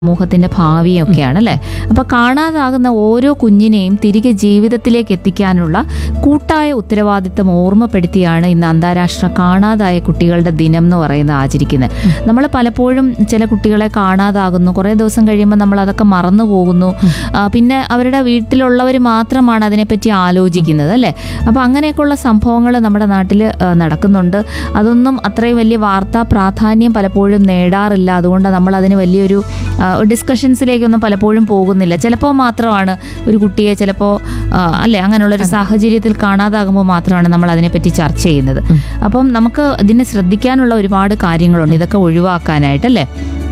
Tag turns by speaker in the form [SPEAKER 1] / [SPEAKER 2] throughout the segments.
[SPEAKER 1] സമൂഹത്തിന്റെ ഭാവിയൊക്കെയാണ് അല്ലേ അപ്പൊ കാണാതാകുന്ന ഓരോ കുഞ്ഞിനെയും തിരികെ ജീവിതത്തിലേക്ക് എത്തിക്കാനുള്ള കൂട്ടായ ഉത്തരവാദിത്തം ഓർമ്മപ്പെടുത്തിയാണ് ഇന്ന് അന്താരാഷ്ട്ര കാണാതായ കുട്ടികളുടെ ദിനം എന്ന് പറയുന്നത് ആചരിക്കുന്നത് നമ്മൾ പലപ്പോഴും ചില കുട്ടികളെ കാണാതാകുന്നു കുറേ ദിവസം കഴിയുമ്പോൾ നമ്മൾ അതൊക്കെ മറന്നു പോകുന്നു ആ, പിന്നെ അവരുടെ വീട്ടിലുള്ളവർ മാത്രമാണ് അതിനെപ്പറ്റി ആലോചിക്കുന്നത് അല്ലേ അപ്പോൾ അങ്ങനെയൊക്കെയുള്ള സംഭവങ്ങൾ നമ്മുടെ നാട്ടിൽ നടക്കുന്നുണ്ട് അതൊന്നും അത്രയും വലിയ വാർത്താ പ്രാധാന്യം പലപ്പോഴും നേടാറില്ല അതുകൊണ്ട് നമ്മൾ അതിന് വലിയൊരു ആ, ഡിസ്കഷൻസിലേക്കൊന്നും പലപ്പോഴും പോകുന്നില്ല ചിലപ്പോൾ മാത്രമാണ് ഒരു കുട്ടിയെ ചിലപ്പോൾ അല്ലെ അങ്ങനെയുള്ള ഒരു സാഹചര്യത്തിൽ കാണാതാകുമ്പോൾ മാത്രമാണ് നമ്മൾ അതിനെപ്പറ്റി ചർച്ച ചെയ്യുന്നത് അപ്പം നമുക്ക് ഇതിനെ ശ്രദ്ധിക്കാനുള്ള ഒരുപാട് കാര്യങ്ങളുണ്ട് ഇതൊക്കെ ഒഴിവാക്കാനായിട്ടല്ലേ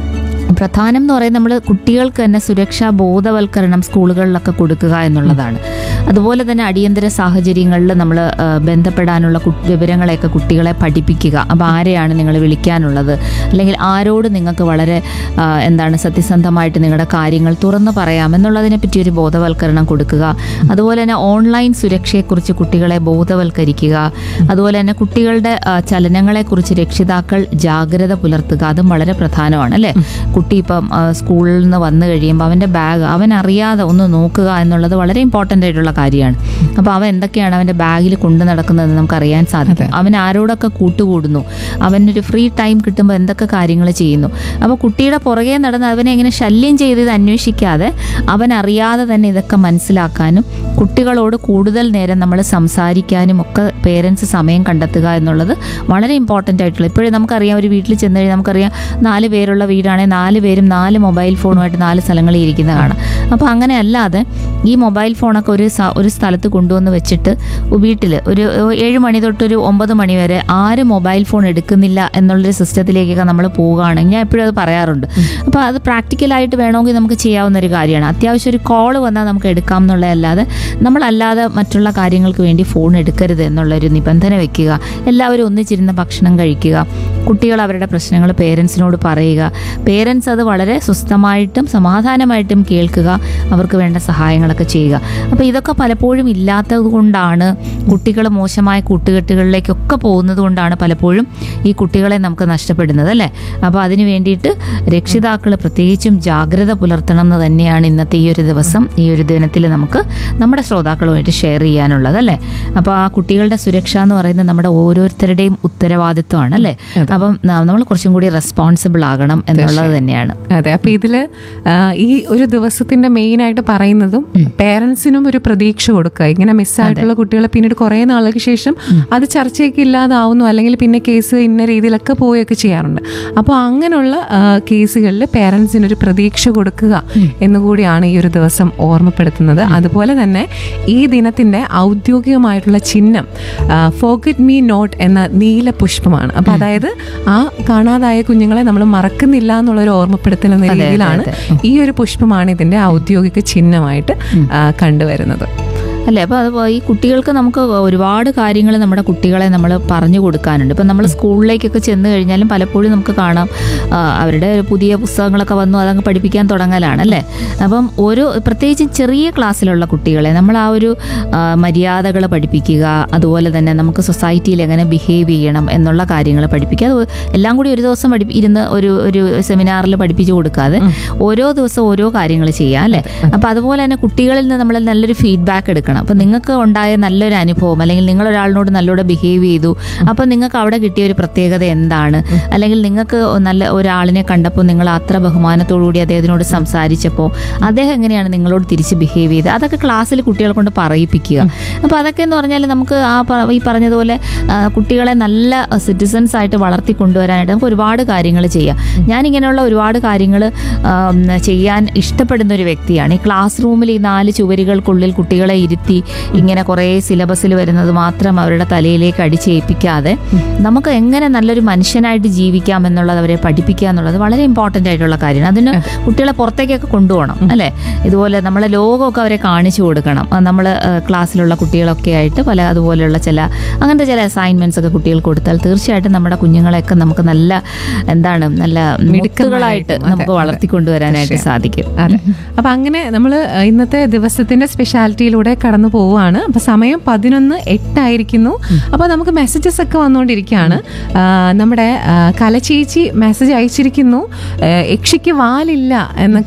[SPEAKER 1] പ്രധാനം എന്ന് പറയുന്നത് നമ്മൾ കുട്ടികൾക്ക് തന്നെ സുരക്ഷാ ബോധവൽക്കരണം സ്കൂളുകളിലൊക്കെ കൊടുക്കുക എന്നുള്ളതാണ് അതുപോലെ തന്നെ അടിയന്തര സാഹചര്യങ്ങളിൽ നമ്മൾ ബന്ധപ്പെടാനുള്ള കു- വിവരങ്ങളെയൊക്കെ കുട്ടികളെ പഠിപ്പിക്കുക അപ്പോൾ ആരെയാണ് നിങ്ങൾ വിളിക്കാനുള്ളത് അല്ലെങ്കിൽ ആരോട് നിങ്ങൾക്ക് വളരെ ആ, എന്താണ് സത്യസന്ധമായിട്ട് നിങ്ങളുടെ കാര്യങ്ങൾ തുറന്നു പറയാം എന്നുള്ളതിനെ പറ്റി ഒരു ബോധവൽക്കരണം കൊടുക്കുക അതുപോലെ തന്നെ ഓൺലൈൻ സുരക്ഷയെക്കുറിച്ച് കുട്ടികളെ ബോധവൽക്കരിക്കുക അതുപോലെ തന്നെ കുട്ടികളുടെ ആ, ചലനങ്ങളെക്കുറിച്ച് രക്ഷിതാക്കൾ ജാഗ്രത പുലർത്തുക അതും വളരെ പ്രധാനമാണ് അല്ലേ കുട്ടി ഇപ്പം ആ, സ്കൂളിൽ നിന്ന് വന്നു കഴിയുമ്പോൾ അവൻ്റെ ബാഗ് അവൻ അറിയാതെ ഒന്ന് നോക്കുക എന്നുള്ളത് വളരെ ഇമ്പോർട്ടൻ്റ് ആയിട്ടുള്ള കാര്യമാണ് അപ്പോൾ അവൻ എന്തൊക്കെയാണ് അവൻ്റെ ബാഗിൽ കൊണ്ടു നടക്കുന്നതെന്ന് നമുക്ക് അറിയാൻ സാധിക്കും അവൻ ആരോടൊക്കെ കൂട്ടുകൂടുന്നു അവനൊരു ഫ്രീ ടൈം കിട്ടുമ്പോൾ എന്തൊക്കെ കാര്യങ്ങൾ ചെയ്യുന്നു അപ്പോൾ കുട്ടിയുടെ പുറകെ നടന്ന് അവനെ ഇങ്ങനെ ശല്യം ചെയ്ത് ഇത് അന്വേഷിക്കാതെ അവൻ അറിയാതെ തന്നെ ഇതൊക്കെ മനസ്സിലാക്കാനും കുട്ടികളോട് കൂടുതൽ നേരം നമ്മൾ സംസാരിക്കാനും ഒക്കെ പേരൻസ് സമയം കണ്ടെത്തുക എന്നുള്ളത് വളരെ ഇമ്പോർട്ടൻ്റ് ആയിട്ടുള്ള ഇപ്പോഴും നമുക്കറിയാം ഒരു വീട്ടിൽ ചെന്ന് കഴിഞ്ഞാൽ നമുക്കറിയാം നാല് പേരുള്ള വീടാണെങ്കിൽ നാല് പേരും നാല് മൊബൈൽ ഫോണുമായിട്ട് നാല് സ്ഥലങ്ങളിൽ ഇരിക്കുന്ന കാണാം അപ്പോൾ അങ്ങനെ അല്ലാതെ ഈ മൊബൈൽ ഫോണൊക്കെ ഒരു സ- ഒരു സ്ഥലത്ത് കൊണ്ടുവന്ന് വെച്ചിട്ട് വീട്ടിൽ ഒരു ഏഴ് മണി തൊട്ട് ഒരു ഒമ്പത് മണി വരെ ആരും മൊബൈൽ ഫോൺ എടുക്കുന്നില്ല എന്നുള്ളൊരു സിസ്റ്റത്തിലേക്കൊക്കെ നമ്മൾ പോവുകയാണെങ്കിൽ ഞാൻ എപ്പോഴും അത് പറയാറുണ്ട് അപ്പോൾ അത് പ്രാക്ടിക്കലായിട്ട് വേണമെങ്കിൽ നമുക്ക് ചെയ്യാവുന്ന ഒരു കാര്യമാണ് അത്യാവശ്യം ഒരു കോൾ വന്നാൽ നമുക്ക് എടുക്കാം എന്നുള്ളതല്ലാതെ നമ്മളല്ലാതെ മറ്റുള്ള കാര്യങ്ങൾക്ക് വേണ്ടി ഫോൺ എടുക്കരുത് എന്നുള്ളൊരു നിബന്ധന വെക്കുക എല്ലാവരും ഒന്നിച്ചിരുന്ന് ഭക്ഷണം കഴിക്കുക കുട്ടികൾ അവരുടെ പ്രശ്നങ്ങൾ പേരൻസിനോട് പറയുക പേരൻസ് അത് വളരെ സ്വസ്ഥമായിട്ടും സമാധാനമായിട്ടും കേൾക്കുക അവർക്ക് വേണ്ട സഹായങ്ങളൊക്കെ ചെയ്യുക അപ്പോൾ ഇതൊക്കെ പലപ്പോഴും ഇല്ലാത്തത് കൊണ്ടാണ് കുട്ടികൾ മോശമായ കൂട്ടുകെട്ടുകളിലേക്കൊക്കെ പോകുന്നത് കൊണ്ടാണ് പലപ്പോഴും ഈ കുട്ടികളെ നമുക്ക് നഷ്ടപ്പെടുന്നത് അല്ലേ അപ്പോൾ അതിന് വേണ്ടിയിട്ട് രക്ഷിതാക്കൾ പ്രത്യേകിച്ചും ജാഗ്രത പുലർത്തണം എന്ന് തന്നെയാണ് ഇന്നത്തെ ഈ ഒരു ദിവസം ഈ ഒരു ദിനത്തിൽ നമുക്ക് നമ്മുടെ ശ്രോതാക്കളുമായിട്ട് ഷെയർ ചെയ്യാനുള്ളത് അല്ലേ അപ്പോൾ ആ കുട്ടികളുടെ സുരക്ഷ എന്ന് പറയുന്നത് നമ്മുടെ ഓരോരുത്തരുടെയും ഉത്തരവാദിത്വമാണ് അല്ലേ അപ്പം നമ്മൾ കുറച്ചും കൂടി റെസ്പോൺസിബിൾ ആകണം എന്നുള്ളത് തന്നെയാണ്
[SPEAKER 2] അതെ അപ്പൊ ഇതില് ആ, ഈ ഒരു ദിവസത്തിന്റെ മെയിൻ ആയിട്ട് പറയുന്നതും പേരൻസിനും ഒരു പ്രതീക്ഷ കൊടുക്കുക ഇങ്ങനെ മിസ്സായിട്ടുള്ള കുട്ടികളെ പിന്നീട് കുറെ നാളുകൾക്ക് ശേഷം അത് ചർച്ചയൊക്കെ ഇല്ലാതാവുന്നു അല്ലെങ്കിൽ പിന്നെ കേസ് ഇന്ന രീതിയിലൊക്കെ പോവുകയൊക്കെ ചെയ്യാറുണ്ട് അപ്പോൾ അങ്ങനെയുള്ള കേസുകളിൽ പേരൻസിന് ഒരു പ്രതീക്ഷ കൊടുക്കുക എന്നുകൂടിയാണ് ഈ ഒരു ദിവസം ഓർമ്മപ്പെടുത്തുന്നത് അതുപോലെ തന്നെ ഈ ദിനത്തിന്റെ ഔദ്യോഗികമായിട്ടുള്ള ചിഹ്നം ഫോഗറ്റ് മീ നോട്ട് എന്ന നീല പുഷ്പമാണ് അപ്പൊ അതായത് ആ കാണാതായ കുഞ്ഞുങ്ങളെ നമ്മൾ മറക്കുന്നില്ല എന്നുള്ള ഒരു ഓർമ്മപ്പെടുത്തൽ എന്ന
[SPEAKER 1] അതെ,
[SPEAKER 2] രീതിയിലാണ്
[SPEAKER 1] അതെ.
[SPEAKER 2] ഈ ഒരു പുഷ്പമാണ് ഇതിന്റെ ഔദ്യോഗിക ചിഹ്നമായിട്ട് ആ, കണ്ടുവരുന്നത്
[SPEAKER 1] അല്ലേ അപ്പോൾ അത് ഈ കുട്ടികൾക്ക് നമുക്ക് ഒരുപാട് കാര്യങ്ങൾ നമ്മുടെ കുട്ടികളെ നമ്മൾ പറഞ്ഞു കൊടുക്കാനുണ്ട് ഇപ്പം നമ്മൾ സ്കൂളിലേക്കൊക്കെ ചെന്ന് കഴിഞ്ഞാലും പലപ്പോഴും നമുക്ക് കാണാം ആ, അവരുടെ പുതിയ പുസ്തകങ്ങളൊക്കെ വന്നു അതങ്ങ് പഠിപ്പിക്കാൻ തുടങ്ങലാണ് അല്ലേ അപ്പം ഓരോ പ്രത്യേകിച്ച് ചെറിയ ക്ലാസ്സിലുള്ള കുട്ടികളെ നമ്മൾ ആ ഒരു മര്യാദകൾ പഠിപ്പിക്കുക അതുപോലെ തന്നെ നമുക്ക് സൊസൈറ്റിയിൽ എങ്ങനെ ബിഹേവ് ചെയ്യണം എന്നുള്ള കാര്യങ്ങൾ പഠിപ്പിക്കുക അത് എല്ലാം കൂടി ഒരു ദിവസം പഠിപ്പി ഇരുന്ന് ഒരു ഒരു സെമിനാറിൽ പഠിപ്പിച്ചു കൊടുക്കാതെ ഓരോ ദിവസം ഓരോ കാര്യങ്ങൾ ചെയ്യാം അല്ലേ അപ്പം അതുപോലെ തന്നെ കുട്ടികളിൽ നിന്ന് നമ്മൾ നല്ലൊരു ഫീഡ്ബാക്ക് എടുക്കണം അപ്പം നിങ്ങൾക്ക് ഉണ്ടായ നല്ലൊരു അനുഭവം അല്ലെങ്കിൽ നിങ്ങൾ ഒരാളിനോട് നല്ലോണം ബിഹേവ് ചെയ്തു അപ്പം നിങ്ങൾക്ക് അവിടെ കിട്ടിയ ഒരു പ്രത്യേകത എന്താണ് അല്ലെങ്കിൽ നിങ്ങൾക്ക് നല്ല ഒരാളിനെ കണ്ടപ്പോൾ നിങ്ങൾ അത്ര ബഹുമാനത്തോടുകൂടി അദ്ദേഹത്തിനോട് സംസാരിച്ചപ്പോൾ അദ്ദേഹം എങ്ങനെയാണ് നിങ്ങളോട് തിരിച്ച് ബിഹേവ് ചെയ്തത് അതൊക്കെ ക്ലാസ്സിൽ കുട്ടികളെ കൊണ്ട് പറയിപ്പിക്കുക അപ്പോൾ അതൊക്കെ എന്ന് പറഞ്ഞാൽ നമുക്ക് ആ പ- ഈ പറഞ്ഞതുപോലെ ആ, കുട്ടികളെ നല്ല സിറ്റിസൺസ് ആയിട്ട് വളർത്തി കൊണ്ടുവരാനായിട്ട് നമുക്ക് ഒരുപാട് കാര്യങ്ങൾ ചെയ്യാം ഞാൻ ഇങ്ങനെയുള്ള ഒരുപാട് കാര്യങ്ങൾ ചെയ്യാൻ ഇഷ്ടപ്പെടുന്ന ഒരു വ്യക്തിയാണ് ഈ ക്ലാസ് റൂമിൽ ഈ നാല് ചുവരുകൾക്കുള്ളിൽ കുട്ടികളെ ഇരുത്തി ഇങ്ങനെ കുറേ സിലബസിൽ വരുന്നത് മാത്രം അവരുടെ തലയിലേക്ക് അടിച്ചേൽപ്പിക്കാതെ നമുക്ക് എങ്ങനെ നല്ലൊരു മനുഷ്യനായിട്ട് ജീവിക്കാം എന്നുള്ളത് അവരെ പഠിപ്പിക്കുക എന്നുള്ളത് വളരെ ഇമ്പോർട്ടൻ്റ് ആയിട്ടുള്ള കാര്യമാണ് അതിന് കുട്ടികളെ പുറത്തേക്കൊക്കെ കൊണ്ടുപോകണം അല്ലേ ഇതുപോലെ നമ്മളെ ലോകമൊക്കെ അവരെ കാണിച്ചു കൊടുക്കണം നമ്മൾ ക്ലാസ്സിലുള്ള കുട്ടികളൊക്കെ ആയിട്ട് പല അതുപോലെയുള്ള ചില അങ്ങനത്തെ ചില അസൈൻമെന്റ്സ് ഒക്കെ കുട്ടികൾക്ക് കൊടുത്താൽ തീർച്ചയായിട്ടും നമ്മുടെ കുഞ്ഞുങ്ങളെയൊക്കെ നമുക്ക് നല്ല എന്താണ് നല്ല മിടുക്കുകളായിട്ട് നമുക്ക് വളർത്തിക്കൊണ്ടുവരാനായിട്ട് സാധിക്കും
[SPEAKER 2] അതെ അപ്പൊ അങ്ങനെ നമ്മൾ ഇന്നത്തെ ദിവസത്തിന്റെ സ്പെഷ്യാലിറ്റിയിലൂടെ കടന്നു പോവുകയാണ് അപ്പൊ സമയം പതിനൊന്ന് എട്ടായിരിക്കുന്നു അപ്പൊ നമുക്ക് മെസ്സേജസ് ഒക്കെ വന്നുകൊണ്ടിരിക്കുകയാണ് ആ, നമ്മുടെ ആ, കലചേച്ചി മെസ്സേജ് അയച്ചിരിക്കുന്നു ആ, യക്ഷിക്ക് വാലില്ല എന്നൊക്കെ